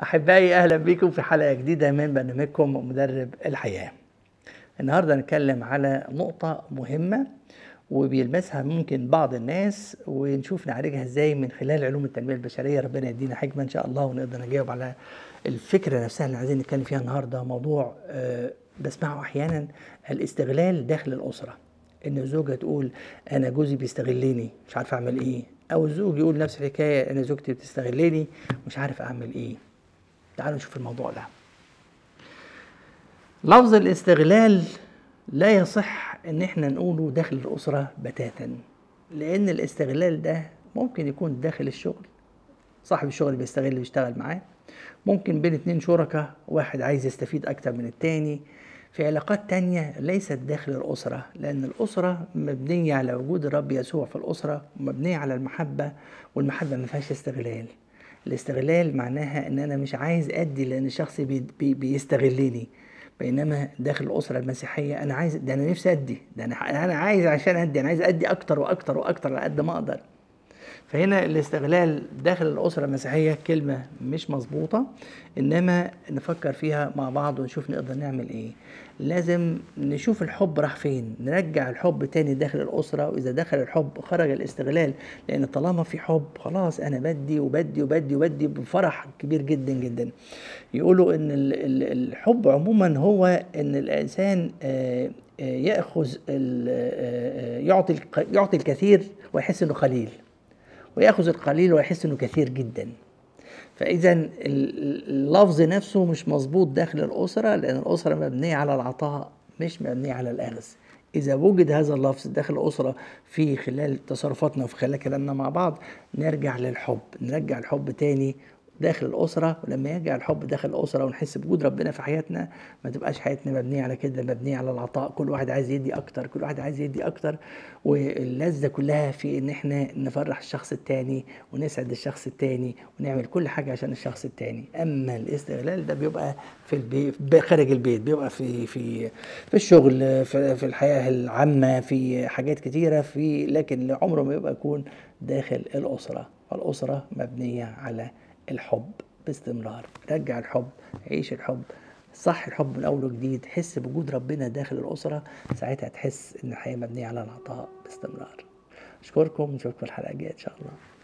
أحبائي أهلا بكم في حلقة جديدة من برنامجكم مدرب الحياة النهاردة نتكلم على نقطة مهمة وبيلمسها ممكن بعض الناس ونشوف نعالجها ازاي من خلال علوم التنمية البشرية ربنا يدينا حكمة ان شاء الله ونقدر نجاوب على الفكرة نفسها اللي عايزين نتكلم فيها النهاردة موضوع آه، بسمعه احيانا الاستغلال داخل الأسرة ان الزوجة تقول انا جوزي بيستغلني مش عارف اعمل ايه او الزوج يقول نفس الحكاية انا زوجتي بتستغلني مش عارف اعمل ايه تعالوا نشوف الموضوع ده لفظ الاستغلال لا يصح ان احنا نقوله داخل الاسره بتاتا لان الاستغلال ده ممكن يكون داخل الشغل صاحب الشغل بيستغل اللي بيشتغل معاه ممكن بين اتنين شركاء واحد عايز يستفيد اكتر من التاني في علاقات تانية ليست داخل الأسرة لأن الأسرة مبنية على وجود الرب يسوع في الأسرة ومبنية على المحبة والمحبة ما فيهاش استغلال الاستغلال معناها ان انا مش عايز ادي لان الشخص بي بي بيستغلني بينما داخل الاسره المسيحيه انا عايز ده انا نفسي ادي ده انا انا عايز عشان ادي انا عايز ادي اكتر واكتر واكتر على قد ما اقدر فهنا الاستغلال داخل الأسرة المسيحية كلمة مش مظبوطة إنما نفكر فيها مع بعض ونشوف نقدر نعمل إيه لازم نشوف الحب راح فين نرجع الحب تاني داخل الأسرة وإذا دخل الحب خرج الاستغلال لأن طالما في حب خلاص أنا بدي وبدي وبدي وبدي بفرح كبير جدا جدا يقولوا إن ال- ال- الحب عموما هو إن الإنسان آه، آه، يأخذ ال- آه، آه، يعطي الق- يعطي الكثير ويحس إنه قليل وياخذ القليل ويحس انه كثير جدا فاذا ال- ال- اللفظ نفسه مش مظبوط داخل الاسره لان الاسره مبنيه على العطاء مش مبنيه على الاخذ اذا وجد هذا اللفظ داخل الاسره في خلال تصرفاتنا وفي خلال كلامنا مع بعض نرجع للحب نرجع الحب تاني داخل الأسرة ولما يرجع الحب داخل الأسرة ونحس بوجود ربنا في حياتنا ما تبقاش حياتنا مبنية على كده مبنية على العطاء كل واحد عايز يدي أكتر كل واحد عايز يدي أكتر واللذة كلها في إن إحنا نفرح الشخص التاني ونسعد الشخص التاني ونعمل كل حاجة عشان الشخص التاني أما الاستغلال ده بيبقى في البيت خارج البيت بيبقى في في في الشغل في, في الحياة العامة في حاجات كتيرة في لكن عمره ما يبقى يكون داخل الأسرة فالأسرة مبنية على الحب باستمرار رجع الحب عيش الحب صح الحب من اول وجديد حس بوجود ربنا داخل الاسره ساعتها تحس ان الحياه مبنيه على العطاء باستمرار اشكركم نشوفكم الحلقه الجايه ان شاء الله